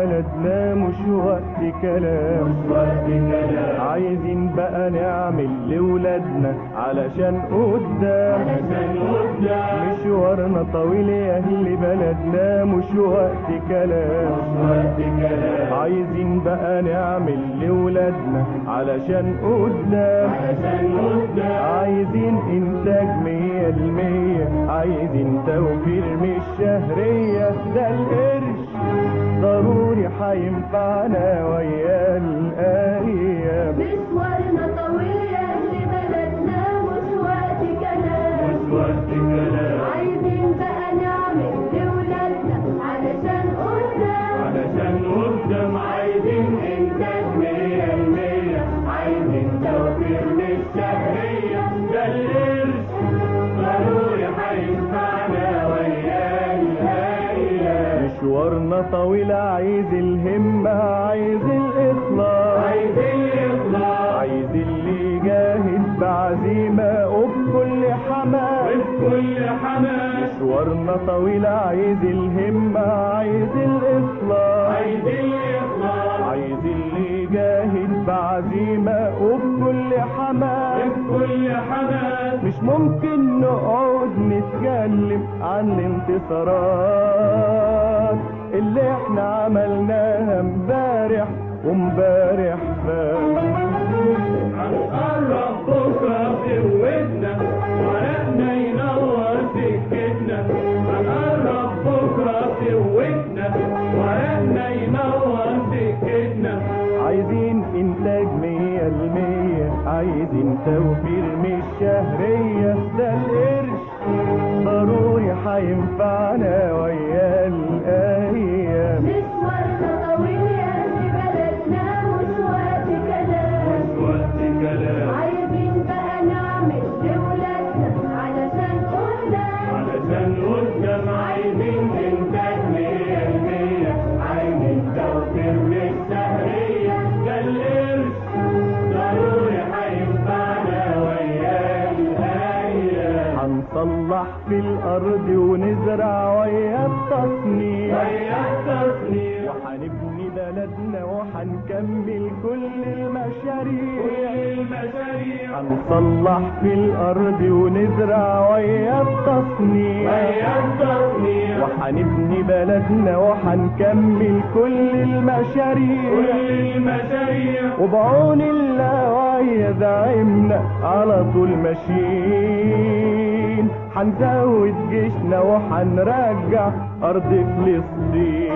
بلدنا مش وقت كلام مش وقت كلام عايزين بقى نعمل لولادنا علشان قدام علشان قدام مشوارنا طويل يا اهل بلدنا مش وقت كلام مش وقت كلام عايزين بقى نعمل لولادنا علشان قدام علشان قدام عايزين انتاج مية المية عايزين توفير مش شهرية ده القرش ضروري هينفعنا ويا الايام مشوارنا طويل يا أهل بلدنا مش وقت كلام مش وقت كلام عايزين بقى نعمل لولادنا علشان قدام علشان قدام عايزين انتاج مية المية عايزين توفير للشهرية ده القرش ضروري هينفعنا ويا الايام مشوارنا طويل عايز الهمة عايز الإخلاص عايز الاخلاص عايز اللي يجاهد بعزيمة وبكل حماس وبكل حماس مشوارنا طويل عايز الهمة عايز الإخلاص عايز الاخلاص عايز اللي يجاهد بعزيمة وبكل حماس وبكل حماس مش ممكن نقعد نتكلم عن الانتصارات اللي احنا عملناها امبارح وامبارح فات هنقرب بكرة في ودنا ورقنا ينور سكتنا هنقرب بكرة في ودنا ورقنا ينور سكتنا عايزين انتاج مية المية عايزين توفير مش شهرية ده القرش ضروري هينفعنا ويا الايام مشوارنا طويل يا أهل بلدنا مش وقت كلام وقت كلام عايزين بقى نعمل لولادنا علشان قدام علشان قدام عايزين انتاج مية المية عايزين توفير للشهرية ده القرش ضروري هينفعنا ويا الايام هنصلح في الارض ونزرع ويا التصنيع ويا التصنيع وهنبني بلدنا وهنكمل كل المشاريع كل المشاريع هنصلح في الارض ونزرع ويا التصنيع ويا التصنيع وهنبني بلدنا وهنكمل كل المشاريع كل المشاريع وبعون الله ويا زعيمنا على طول ماشيين هنزود جيشنا وهنرجع ارض فلسطين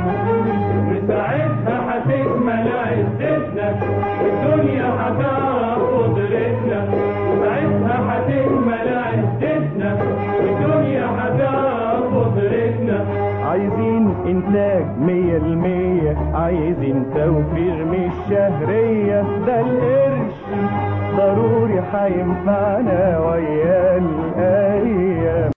وساعتها هتكمل عزتنا والدنيا هتعرف قدرتنا وساعتها هتكمل عزتنا والدنيا هتعرف قدرتنا عايزين انتاج مية المية عايزين توفير مش شهرية ده القرش ضروري هينفعنا ويا الايام